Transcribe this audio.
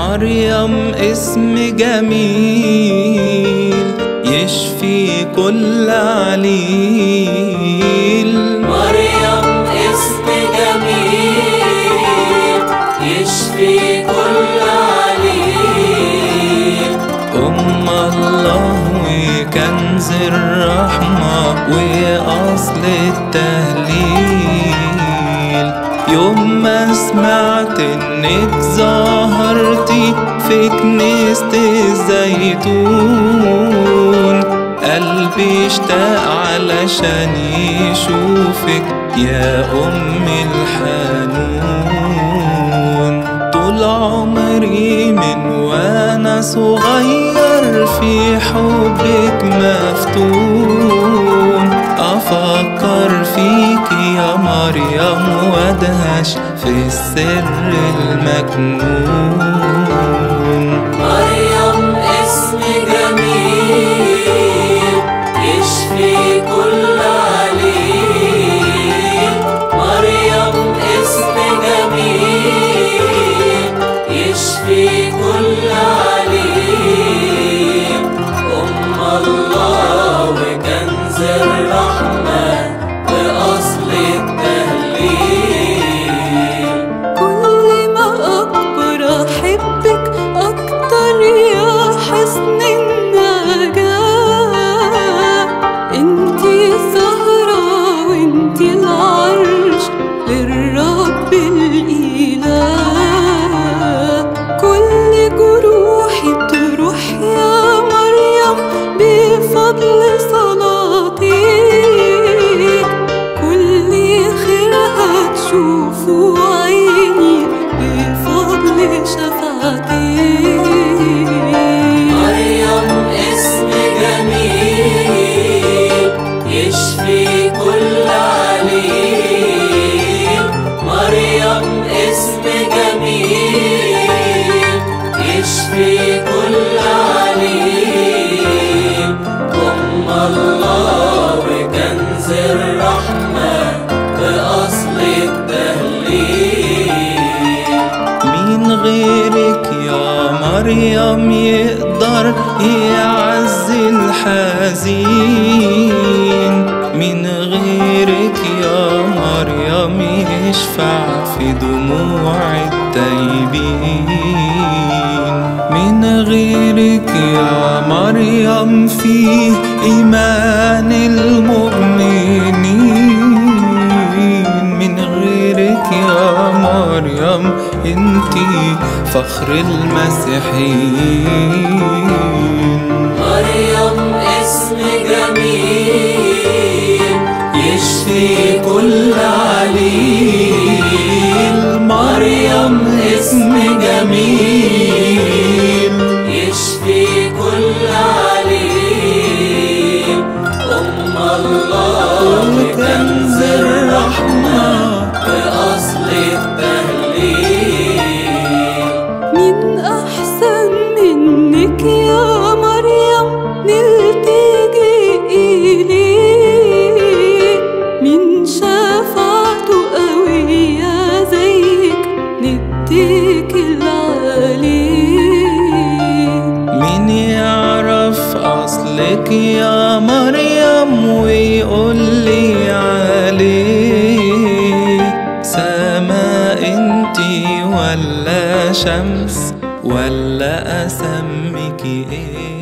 مريم اسم جميل يشفي كل عليل مريم اسم جميل يشفي كل عليل أم الله وكنز الرحمة وأصل التهليل يوم ما سمعت إنك ظهرتي في كنيسة الزيتون قلبي اشتاق علشان يشوفك يا أم الحنون طول عمري من وانا صغير في حبك مفتون افكر فيك يا مريم وادهش في السر المكنون مريم اسم جميل يشفي كل عليل مريم اسم جميل يشفي كل عليل أم الله وكنز الرحمة وأصل التهليل كل ما أكبر أحبك أكتر يا حسن النجاة انتي الزهرة وانتي العرش للرب الإله كل جروحي تروح يا مريم بفضل صلاتك كل خيرها تشوفه عيني بفضل شفاعتك مريم اسم جميل يشفي كل عليل مريم اسم جميل يشفي كل عليل أم الله وكنز الرحمة وأصل التهليل مين غيرك يا مريم يقدر يعزي الحزين مين غيرك يا مريم يشفع في دموع التايبين من غيرك يا مريم فيه إيمان المؤمنين من غيرك يا مريم انتي فخر المسيحيين مريم اسم جميل يشفي كل عليل مريم اسم جميل يشفي كل عليل أم الله وكنز الرحمة وأصل التهليل مين أحسن منك يا مريم نلتجي إليه مين شفاعته قوية زيك نتكل عليه مين يعرف أصلك يا مريم ويقول لي عليه سما انتي ولا شمس ولا أسمك ايه